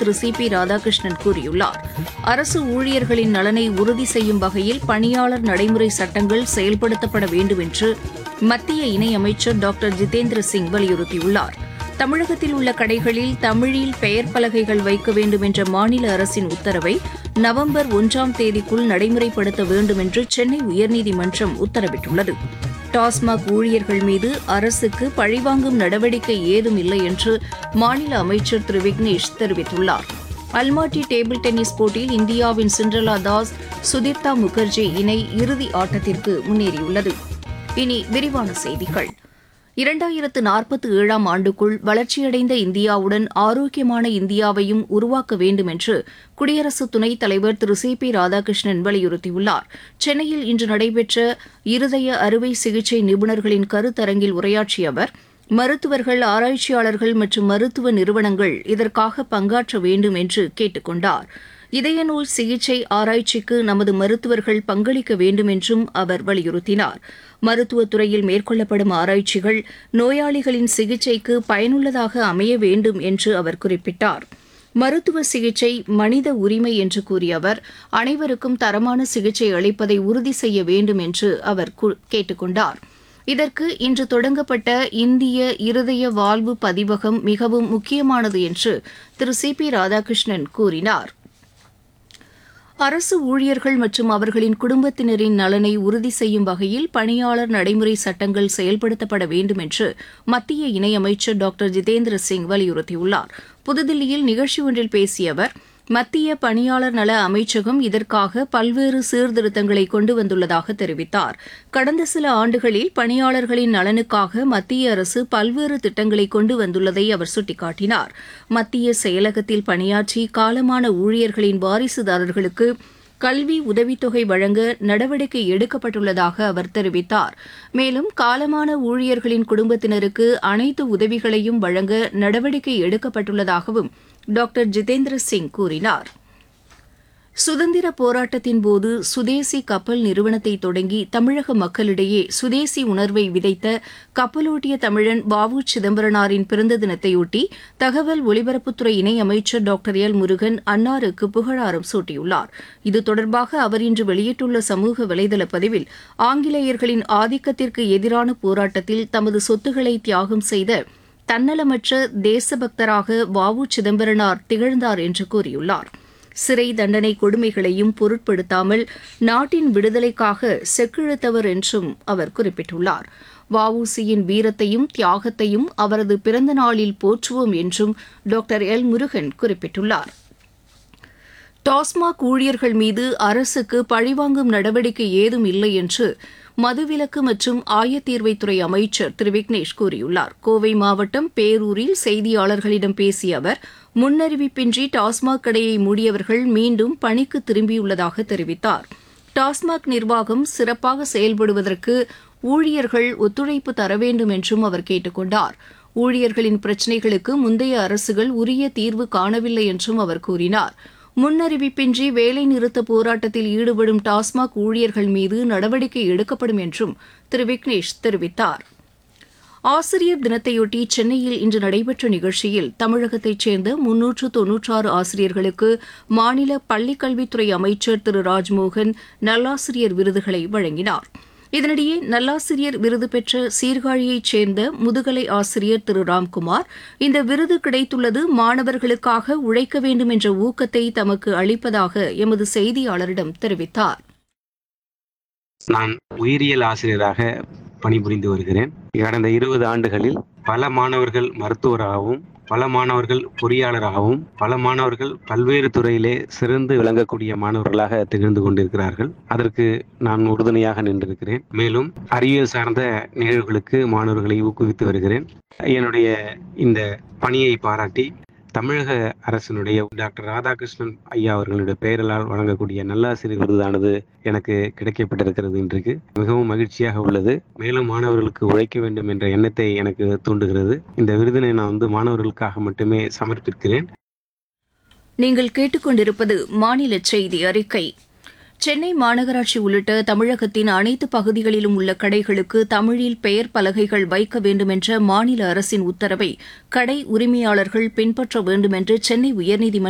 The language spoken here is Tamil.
திரு சி பி ராதாகிருஷ்ணன் கூறியுள்ளார் அரசு ஊழியர்களின் நலனை உறுதி செய்யும் வகையில் பணியாளர் நடைமுறை சட்டங்கள் செயல்படுத்தப்பட வேண்டும் என்று மத்திய இணையமைச்சர் டாக்டர் ஜிதேந்திர சிங் வலியுறுத்தியுள்ளார் தமிழகத்தில் உள்ள கடைகளில் தமிழில் பெயர் பலகைகள் வைக்க வேண்டும் என்ற மாநில அரசின் உத்தரவை நவம்பர் ஒன்றாம் தேதிக்குள் நடைமுறைப்படுத்த வேண்டும் என்று சென்னை உயர்நீதிமன்றம் உத்தரவிட்டுள்ளது டாஸ்மாக் ஊழியர்கள் மீது அரசுக்கு பழிவாங்கும் நடவடிக்கை ஏதும் இல்லை என்று மாநில அமைச்சர் திரு விக்னேஷ் தெரிவித்துள்ளார் அல்மாட்டி டேபிள் டென்னிஸ் போட்டியில் இந்தியாவின் சிண்ட்ரலா தாஸ் சுதீப்தா முகர்ஜி இணை இறுதி ஆட்டத்திற்கு முன்னேறியுள்ளது இனி விரிவான செய்திகள் இரண்டாயிரத்து நாற்பத்தி ஏழாம் ஆண்டுக்குள் வளர்ச்சியடைந்த இந்தியாவுடன் ஆரோக்கியமான இந்தியாவையும் உருவாக்க வேண்டும் என்று குடியரசு துணைத் தலைவர் திரு சி பி ராதாகிருஷ்ணன் வலியுறுத்தியுள்ளார் சென்னையில் இன்று நடைபெற்ற இருதய அறுவை சிகிச்சை நிபுணர்களின் கருத்தரங்கில் உரையாற்றிய அவர் மருத்துவர்கள் ஆராய்ச்சியாளர்கள் மற்றும் மருத்துவ நிறுவனங்கள் இதற்காக பங்காற்ற வேண்டும் என்று கேட்டுக் கொண்டார் இதய நோய் சிகிச்சை ஆராய்ச்சிக்கு நமது மருத்துவர்கள் பங்களிக்க வேண்டும் என்றும் அவர் வலியுறுத்தினார் மருத்துவத் துறையில் மேற்கொள்ளப்படும் ஆராய்ச்சிகள் நோயாளிகளின் சிகிச்சைக்கு பயனுள்ளதாக அமைய வேண்டும் என்று அவர் குறிப்பிட்டார் மருத்துவ சிகிச்சை மனித உரிமை என்று கூறிய அவர் அனைவருக்கும் தரமான சிகிச்சை அளிப்பதை உறுதி செய்ய வேண்டும் என்று அவர் கேட்டுக் கொண்டார் இதற்கு இன்று தொடங்கப்பட்ட இந்திய இருதய வாழ்வு பதிவகம் மிகவும் முக்கியமானது என்று திரு சி பி ராதாகிருஷ்ணன் கூறினார் அரசு ஊழியர்கள் மற்றும் அவர்களின் குடும்பத்தினரின் நலனை உறுதி செய்யும் வகையில் பணியாளர் நடைமுறை சட்டங்கள் செயல்படுத்தப்பட வேண்டும் என்று மத்திய இணையமைச்சர் டாக்டர் ஜிதேந்திர சிங் வலியுறுத்தியுள்ளார் புதுதில்லியில் நிகழ்ச்சி ஒன்றில் பேசிய அவர் மத்திய பணியாளர் நல அமைச்சகம் இதற்காக பல்வேறு சீர்திருத்தங்களை கொண்டு வந்துள்ளதாக தெரிவித்தார் கடந்த சில ஆண்டுகளில் பணியாளர்களின் நலனுக்காக மத்திய அரசு பல்வேறு திட்டங்களை கொண்டு வந்துள்ளதை அவர் சுட்டிக்காட்டினார் மத்திய செயலகத்தில் பணியாற்றி காலமான ஊழியர்களின் வாரிசுதாரர்களுக்கு கல்வி உதவித்தொகை வழங்க நடவடிக்கை எடுக்கப்பட்டுள்ளதாக அவர் தெரிவித்தார் மேலும் காலமான ஊழியர்களின் குடும்பத்தினருக்கு அனைத்து உதவிகளையும் வழங்க நடவடிக்கை எடுக்கப்பட்டுள்ளதாகவும் டாக்டர் ஜிதேந்திர சிங் கூறினார் சுதந்திர போராட்டத்தின் போது சுதேசி கப்பல் நிறுவனத்தை தொடங்கி தமிழக மக்களிடையே சுதேசி உணர்வை விதைத்த கப்பலோட்டிய தமிழன் வ உ சிதம்பரனாரின் பிறந்த தினத்தையொட்டி தகவல் ஒலிபரப்புத்துறை இணையமைச்சர் டாக்டர் எல் முருகன் அன்னாருக்கு புகழாரம் சூட்டியுள்ளார் இது தொடர்பாக அவர் இன்று வெளியிட்டுள்ள சமூக வலைதள பதிவில் ஆங்கிலேயர்களின் ஆதிக்கத்திற்கு எதிரான போராட்டத்தில் தமது சொத்துக்களை தியாகம் செய்த தன்னலமற்ற தேசபக்தராக வ உ சிதம்பரனார் திகழ்ந்தார் என்று கூறியுள்ளார் சிறை தண்டனை கொடுமைகளையும் பொருட்படுத்தாமல் நாட்டின் விடுதலைக்காக செக்கிழுத்தவர் என்றும் அவர் குறிப்பிட்டுள்ளார் வஉசியின் வீரத்தையும் தியாகத்தையும் அவரது பிறந்த நாளில் போற்றுவோம் என்றும் டாக்டர் எல் முருகன் குறிப்பிட்டுள்ளார் டாஸ்மாக் ஊழியர்கள் மீது அரசுக்கு பழிவாங்கும் நடவடிக்கை ஏதும் இல்லை என்று மதுவிலக்கு மற்றும் ஆயத்தீர்வைத்துறை அமைச்சர் திரு விக்னேஷ் கூறியுள்ளார் கோவை மாவட்டம் பேரூரில் செய்தியாளர்களிடம் பேசிய அவர் முன்னறிவிப்பின்றி டாஸ்மாக் கடையை மூடியவர்கள் மீண்டும் பணிக்கு திரும்பியுள்ளதாக தெரிவித்தார் டாஸ்மாக் நிர்வாகம் சிறப்பாக செயல்படுவதற்கு ஊழியர்கள் ஒத்துழைப்பு தர வேண்டும் என்றும் அவர் கேட்டுக் கொண்டார் ஊழியர்களின் பிரச்சினைகளுக்கு முந்தைய அரசுகள் உரிய தீர்வு காணவில்லை என்றும் அவர் கூறினார் முன்னறிவிப்பின்றி வேலை நிறுத்த போராட்டத்தில் ஈடுபடும் டாஸ்மாக் ஊழியர்கள் மீது நடவடிக்கை எடுக்கப்படும் என்றும் திரு விக்னேஷ் தெரிவித்தார் ஆசிரியர் தினத்தையொட்டி சென்னையில் இன்று நடைபெற்ற நிகழ்ச்சியில் தமிழகத்தைச் சேர்ந்த முன்னூற்று தொன்னூற்றாறு ஆசிரியர்களுக்கு மாநில பள்ளிக்கல்வித்துறை அமைச்சர் திரு ராஜ்மோகன் நல்லாசிரியர் விருதுகளை வழங்கினார் இதனிடையே நல்லாசிரியர் விருது பெற்ற சீர்காழியைச் சேர்ந்த முதுகலை ஆசிரியர் திரு ராம்குமார் இந்த விருது கிடைத்துள்ளது மாணவர்களுக்காக உழைக்க வேண்டும் என்ற ஊக்கத்தை தமக்கு அளிப்பதாக எமது செய்தியாளரிடம் தெரிவித்தார் நான் உயிரியல் ஆசிரியராக பணிபுரிந்து வருகிறேன் கடந்த இருபது ஆண்டுகளில் பல மாணவர்கள் மருத்துவராகவும் பல மாணவர்கள் பொறியாளராகவும் பல மாணவர்கள் பல்வேறு துறையிலே சிறந்து விளங்கக்கூடிய மாணவர்களாக திகழ்ந்து கொண்டிருக்கிறார்கள் அதற்கு நான் உறுதுணையாக நின்றிருக்கிறேன் மேலும் அறிவியல் சார்ந்த நிகழ்வுகளுக்கு மாணவர்களை ஊக்குவித்து வருகிறேன் என்னுடைய இந்த பணியை பாராட்டி தமிழக அரசினுடைய டாக்டர் ராதாகிருஷ்ணன் ஐயா அவர்களுடைய பெயரலால் வழங்கக்கூடிய நல்லாசிரியர் விருதானது எனக்கு கிடைக்கப்பட்டிருக்கிறது இன்றைக்கு மிகவும் மகிழ்ச்சியாக உள்ளது மேலும் மாணவர்களுக்கு உழைக்க வேண்டும் என்ற எண்ணத்தை எனக்கு தூண்டுகிறது இந்த விருதினை நான் வந்து மாணவர்களுக்காக மட்டுமே சமர்ப்பிக்கிறேன் நீங்கள் கேட்டுக்கொண்டிருப்பது மாநில செய்தி அறிக்கை சென்னை மாநகராட்சி உள்ளிட்ட தமிழகத்தின் அனைத்து பகுதிகளிலும் உள்ள கடைகளுக்கு தமிழில் பெயர் பலகைகள் வைக்க வேண்டுமென்ற மாநில அரசின் உத்தரவை கடை உரிமையாளர்கள் பின்பற்ற வேண்டும் என்று சென்னை உயர்நீதிமன்றம்